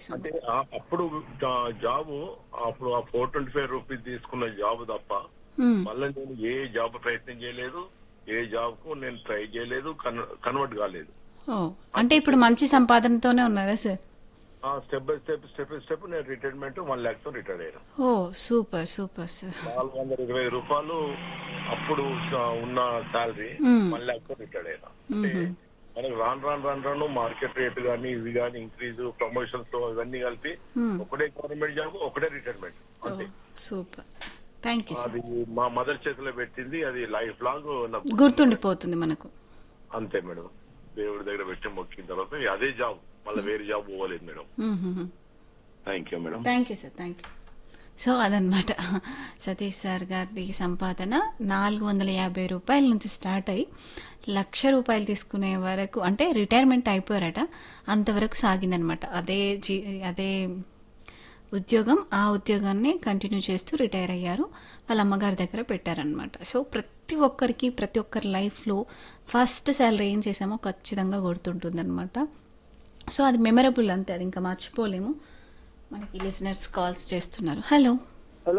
So అంటే ఆ- అప్పుడు జా- జాబ్ అప్పుడు ఆ ఫోర్ ట్వంటీ ఫైవ్ రూపీస్ తీసుకున్న జాబ్ తప్ప మళ్ళీ నేను ఏ జాబ్ ప్రయత్నం చేయలేదు ఏ జాబ్ కు నేను ట్రై చేయలేదు కన్వర్ట్ కాలేదు ఓ అంటే ఇప్పుడు మంచి సంపాదనతోనే ఉన్నారా సార్ ఆ step by step step by step నేను రిటైర్మెంట్ వన్ ల్యాక్ తో రిటైర్ అయ్యాను ఓ సూపర్ సూపర్ సార్ నాలుగు వందల ఇరవై రూపాయలు అప్పుడు ఉన్న శాలరీ మ్మ్. వన్ ల్యాక్ తో రిటైర్ అయినా అంటే మనకు రాను రాను రాను రాను మార్కెట్ రేట్ గానీ ఇవి గానీ ఇంక్రీజ్ ప్రమోషన్స్ ఇవన్నీ కలిపి ఒకటే గవర్నమెంట్ జాబ్ ఒకటే రిటైర్మెంట్ అంతే సూపర్ థ్యాంక్ యూ సార్ అది మా మదర్ చేతిలో పెట్టింది అది లైఫ్ లాంగ్ నాకు గుర్తుండిపోతుంది మనకు అంతే మేడం దేవుడి దగ్గర పెట్టి మొక్కిన తర్వాత అదే జాబ్ మళ్ళీ వేరే జాబ్ పోలేదు madam thank you madam thank you sir thank you so అదనమాట సతీష్ సార్ గారి సంపాదన నాలుగు వందల యాభై రూపాయల నుంచి స్టార్ట్ అయ్యి లక్ష రూపాయలు తీసుకునే వరకు అంటే రిటైర్మెంట్ అయిపోయారట అంతవరకు సాగిందనమాట అదే జీ అదే ఉద్యోగం ఆ ఉద్యోగాన్ని కంటిన్యూ చేస్తూ రిటైర్ అయ్యారు వాళ్ళ అమ్మగారి దగ్గర పెట్టారనమాట సో ప్రతి ఒక్కరికి ప్రతి ఒక్కరి లైఫ్లో ఫస్ట్ శాలరీ ఏం చేసామో ఖచ్చితంగా గుర్తుంటుందన్నమాట సో అది మెమరబుల్ అంతే అది ఇంకా మర్చిపోలేము మనకి లిజనర్స్ కాల్స్ చేస్తున్నారు హలో హలో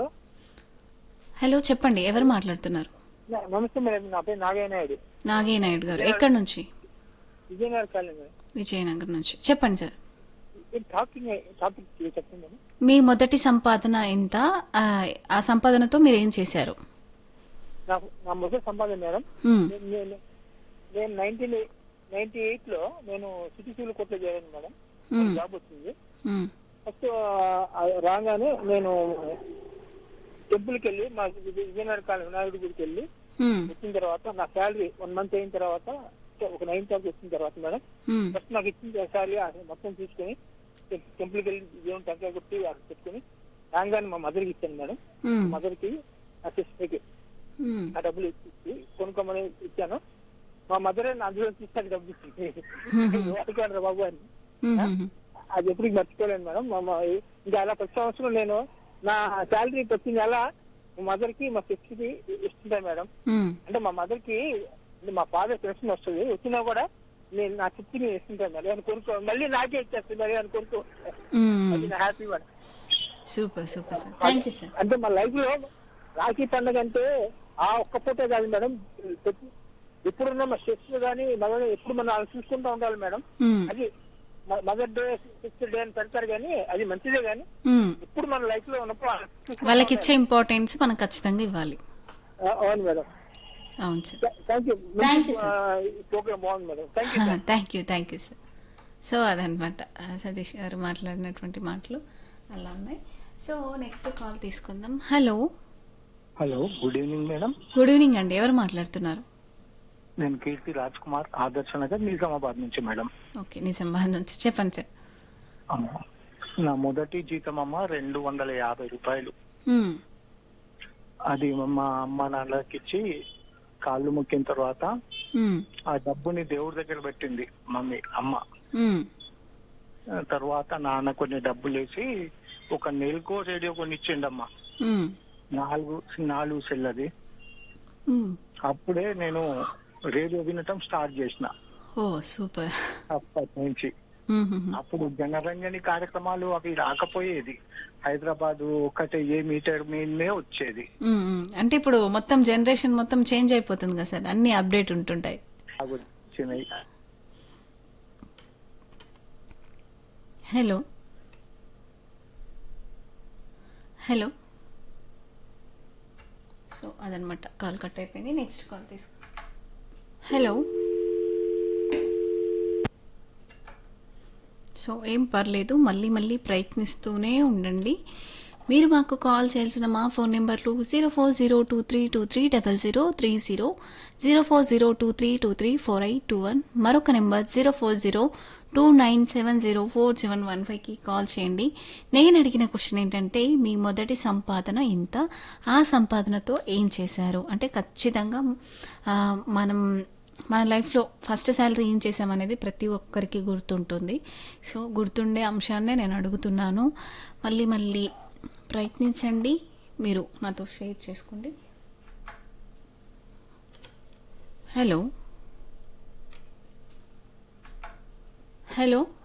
హలో చెప్పండి ఎవరు మాట్లాడుతున్నారు న- నమస్తే మేడం నా పేరు నాగయ్య నాయుడు నాగయ్య నాయుడు గారు ఎక్కడి నుంచి విజయనగర్ కాలనీ మేడం విజయనగరం నుంచి చెప్పండి సార్ ఈ టాపిక్ టాపిక్ చెప్పండి మేడం మీ మొదటి సంపాదన ఎంత ఆ, ఆ సంపాదనతో మీరు ఏం చేశారు నాకు నా మొదటి సంపాదన మేడం హ్మ్, నేను- నేను నేను నైన్టీన్ నైన్టీ ఎయిట్ లో నేను సిటీ సివిల్ కోర్టులో చేరాను మేడం హ్మ్, జాబ్ వచ్చింది హ్మ్, ఫస్ట్ రాగానే నేను టెంపుల్కి వెళ్ళి మా విజయనగర్ కాలనీ వినాయకుడి గుడికి వెళ్ళి హ్మ్, వచ్చిన తర్వాత నా శాలరీ వన్ మంత్ అయిన తర్వాత ఒక నైన్ థౌసండ్ వచ్చిన తర్వాత మేడం హ్మ్, ఫస్ట్ నాకు ఇచ్చిన శాలరీ మొత్తం తీసుకొని టెంపుల్కి వెళ్ళి దేవుని టెంకాయ కొట్టి అక్కడ పెట్టుకుని రాగానే మా మదర్కి ఇచ్చాను మేడం హ్మ్, మదర్కి నా సిస్టర్కి హ్మ్. ఆ డబ్బులు ఇచ్చి కొనుక్కోమని ఇచ్చాను మా మదర్ అందులో తీసుకొని డబ్బులు ఇచ్చింది వాడుకోండి బాబు అని హ్మ్, హ్మ్, అది ఎప్పుడు మర్చిపోలేను మేడం మా మా- ఇంకా అలా ప్రతి సంవత్సరం నేను నా శాలరీ ప్రతి నెల మా మదర్ కి మా సిస్టర్ కి ఇస్తుంటాను మేడం హ్మ్. అంటే మా మదర్ కి అంటే మా ఫాదర్ పెన్షన్ వస్తుంది వచ్చినా కూడా నేను నా చిట్టి నేను ఇస్తుంటాను మేడం అని కొనుక్కో మళ్ళీ నాకే ఇచ్చేస్తుంది మరి అని కొనుక్కో హ్మ్. అది నా happy madam super super sir thank you sir అంటే మా లైఫ్ లో రాఖీ పండుగ అంటే ఆ ఒక్క పూటే కాదు మేడం ప్రతి- ఎప్పుడున్నా మా సిస్టర్ కానీ మదర్ ఎప్పుడు మనం అలా చూసుకుంటూ ఉండాలి మేడం హ్మ్, అది మదర్ డే సిస్టర్ డే అని పెడతారు కానీ అది మంచిదే కానీ హ్మ్. ఇప్పుడు మన లైఫ్ లో ఉన్నప్పుడు అలా చూసుకుంటూ వాళ్ళకి ఇచ్చే ఇంపార్టెన్స్ మనం ఖచ్చితంగా ఇవ్వాలి ఉండాలి. అవును మేడం అవును sir thank you Thank you, sir. Program బాగుంది madam thank you thank you thank you sir so అదనమాట ఆ, సతీష్ గారు మాట్లాడినటువంటి మాటలు అలా ఉన్నాయి సో నెక్స్ట్ కాల్ తీసుకుందాం hello hello good evening madam good evening అండి ఎవరు మాట్లాడుతున్నారు నేను కీర్తి రాజ్ కుమార్ ఆదర్శ నగర్ నిజామాబాద్ నుంచి మేడం ఓకే నిజామాబాద్ నుంచి చెప్పండి సార్ అమ్మ. నా మొదటి జీతం అమ్మ రెండు వందల యాభై రూపాయలు హ్మ్, అది మా అమ్మ నాన్నలకి ఇచ్చి కాళ్ళు మొక్కిన తర్వాత హ్మ్, ఆ డబ్బుని దేవుడి దగ్గర పెట్టింది మమ్మీ అమ్మ హ్మ్, ఆ తర్వాత నాన్న కొన్ని డబ్బులు వేసి ఒక నెల్కో రేడియో కొన్ని ఇచ్చిండమ్మా హ్మ్, నాలుగు నాలుగు సెల్ అది హ్మ్. అప్పుడే నేను రేడియో వినటం స్టార్ట్ చేసిన ఓ సూపర్ అప్పటి నుంచి హ్మ్, హ్మ్, హ్మ్. అప్పుడు జనరంజని కార్యక్రమాలు అవి రాకపోయేది హైదరాబాద్ ఒకటే ఏ మీటర్ మీదనే వచ్చేది హ్మ్, హ్మ్. అంటే ఇప్పుడు మొత్తం జనరేషన్ మొత్తం చేంజ్ అయిపోతుంది కదా సార్ అన్ని అప్డేట్ ఉంటుంటాయి అవి వచ్చినాయి హలో హలో సో అదనమాట కాల్ కట్ అయిపోయింది నెక్స్ట్ కాల్ తీసుకో హలో సో ఏం పర్లేదు మళ్ళీ మళ్ళీ ప్రయత్నిస్తూనే ఉండండి మీరు మాకు కాల్ చేయాల్సిన మా ఫోన్ నెంబర్లు zero four zero two three two three double zero three zero zero four zero two three two three four eight two one మరొక number zero four zero two nine seven zero four seven one ఫైవ్కి call చేయండి నేను అడిగిన question ఏంటంటే మీ మొదటి సంపాదన ఇంత ఆ సంపాదనతో ఏం చేశారు అంటే ఖచ్చితంగా ఆ, మనం మన లైఫ్లో ఫస్ట్ శాలరీ ఏం చేసామనేది ప్రతి ఒక్కరికి గుర్తుంటుంది సో గుర్తుండే అంశాన్నే నేను అడుగుతున్నాను మళ్ళీ మళ్ళీ ప్రయత్నించండి మీరు నాతో షేర్ చేసుకోండి హలో హలో